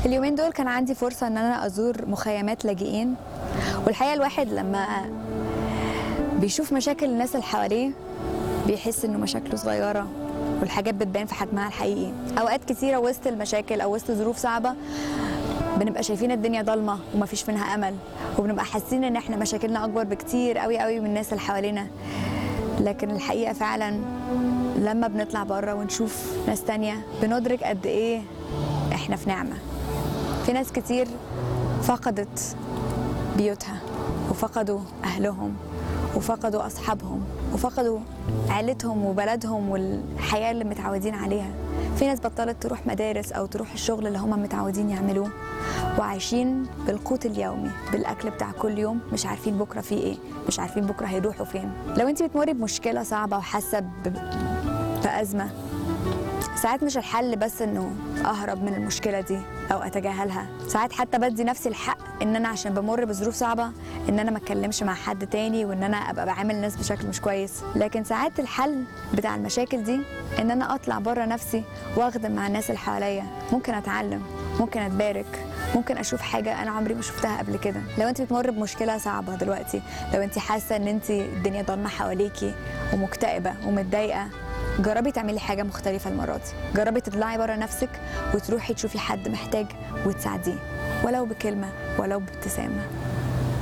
اليومين دول كان عندي فرصة ان انا ازور مخيمات لاجئين والحقيقة الواحد لما بيشوف مشاكل الناس اللي حواليه بيحس انه مشاكله صغيرة والحاجات بتبان في حجمها الحقيقي اوقات كتيرة وسط المشاكل او وسط ظروف صعبة بنبقى شايفين الدنيا ضلمة ومفيش منها امل وبنبقى حاسين ان احنا مشاكلنا اكبر بكتير قوي قوي من الناس اللي حوالينا لكن الحقيقة فعلا لما بنطلع بره ونشوف ناس تانية بندرك قد ايه احنا في نعمة في ناس كتير فقدت بيوتها وفقدوا أهلهم وفقدوا أصحابهم وفقدوا عيلتهم وبلدهم والحياة اللي متعودين عليها في ناس بطلت تروح مدارس أو تروح الشغل اللي هم متعودين يعملوه وعايشين بالقوت اليومي بالأكل بتاع كل يوم مش عارفين بكرة فيه إيه مش عارفين بكرة هيروحوا فين لو أنت بتمري بمشكلة صعبة وحاسة ب- بأزمة ساعات مش الحل بس انه اهرب من المشكله دي او اتجاهلها ساعات حتى بدي نفسي الحق ان انا عشان بمر بظروف صعبه ان انا ما اتكلمش مع حد تاني وان انا ابقى بعامل الناس بشكل مش كويس لكن ساعات الحل بتاع المشاكل دي ان انا اطلع بره نفسي واخدم مع الناس اللي حواليا ممكن اتعلم ممكن اتبارك ممكن اشوف حاجه انا عمري ما شفتها قبل كده لو انت بتمر بمشكله صعبه دلوقتي لو انت حاسه ان انت الدنيا ضلمه حواليكي ومكتئبه ومتضايقه جربي تعملي حاجة مختلفة المرة دي جربي تطلعي بره نفسك وتروحي تشوفي حد محتاج وتساعديه ولو بكلمة ولو بابتسامة